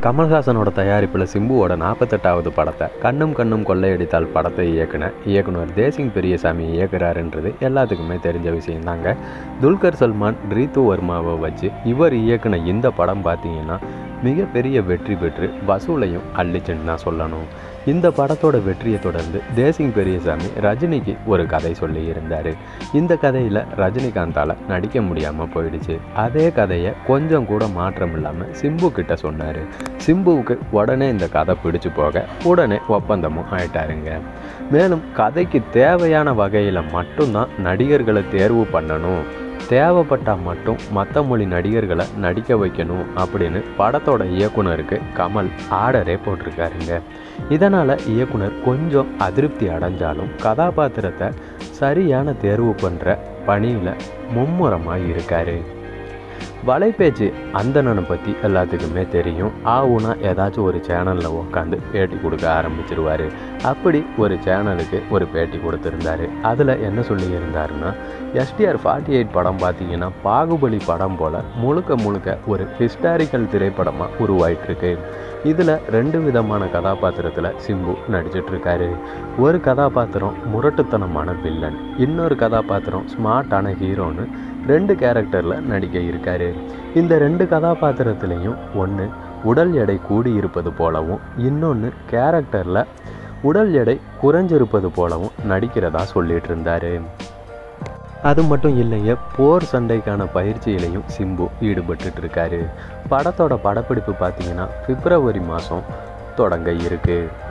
கமல்ஹாசனோட தயாரிப்பில் சிம்புவோட நாற்பத்தெட்டாவது படத்தை கண்ணும் கண்ணும் கொள்ளையடித்தால் படத்தை இயக்குன இயக்குனர் தேசிங் பெரியசாமி இயக்குறாருன்றது எல்லாத்துக்குமே தெரிஞ்ச விஷயம்தாங்க துல்கர் சல்மான் ரீத்து வர்மாவை வச்சு இவர் இயக்குன இந்த படம் பார்த்தீங்கன்னா மிகப்பெரிய வெற்றி பெற்று வசூலையும் அள்ளிச்சுன்னு தான் சொல்லணும் இந்த படத்தோட வெற்றியை தொடர்ந்து தேசிங் பெரியசாமி ரஜினிக்கு ஒரு கதை சொல்லியிருந்தார் இந்த கதையில் ரஜினிகாந்தால் நடிக்க முடியாமல் போயிடுச்சு அதே கதையை கொஞ்சம் கூட மாற்றம் இல்லாமல் சிம்பு கிட்ட சொன்னார் சிம்புவுக்கு உடனே இந்த கதை பிடிச்சு போக உடனே ஒப்பந்தமும் ஆயிட்டாருங்க மேலும் கதைக்கு தேவையான வகையில் மட்டும்தான் நடிகர்களை தேர்வு பண்ணணும் தேவைப்பட்டால் மட்டும் மற்ற மொழி நடிகர்களை நடிக்க வைக்கணும் அப்படின்னு படத்தோட இயக்குனருக்கு கமல் ஆர்டரே போட்டிருக்காருங்க இதனால் இயக்குனர் கொஞ்சம் அதிருப்தி அடைஞ்சாலும் கதாபாத்திரத்தை சரியான தேர்வு பண்ணுற பணியில் மும்முரமாக இருக்காரு வலைபேச்சு அந்தணனை பற்றி எல்லாத்துக்குமே தெரியும் ஆவுனா ஏதாச்சும் ஒரு சேனலில் உட்காந்து பேட்டி கொடுக்க ஆரம்பிச்சிருவார் அப்படி ஒரு சேனலுக்கு ஒரு பேட்டி கொடுத்துருந்தாரு அதில் என்ன சொல்லியிருந்தாருன்னா எஸ்டிஆர் ஃபார்ட்டி எயிட் படம் பார்த்தீங்கன்னா பாகுபலி படம் போல் முழுக்க முழுக்க ஒரு ஹிஸ்டாரிக்கல் திரைப்படமாக உருவாயிட்டிருக்கு இதில் ரெண்டு விதமான கதாபாத்திரத்தில் சிம்பு நடிச்சிட்ருக்காரு ஒரு கதாபாத்திரம் முரட்டுத்தனமான வில்லன் இன்னொரு கதாபாத்திரம் ஸ்மார்ட்டான ஹீரோன்னு ரெண்டு கேரக்டரில் நடிக்க இருக்காரு இந்த ரெண்டு கதாபாத்திரத்துலேயும் ஒன்று உடல் எடை கூடி இருப்பது போலவும் இன்னொன்று கேரக்டரில் உடல் எடை குறைஞ்சிருப்பது போலவும் நடிக்கிறதா சொல்லிட்டு இருந்தாரு அது மட்டும் இல்லைங்க போர் சண்டைக்கான பயிற்சியிலையும் சிம்பு ஈடுபட்டுட்டு இருக்காரு படத்தோட படப்பிடிப்பு பார்த்தீங்கன்னா பிப்ரவரி மாதம் தொடங்க இருக்குது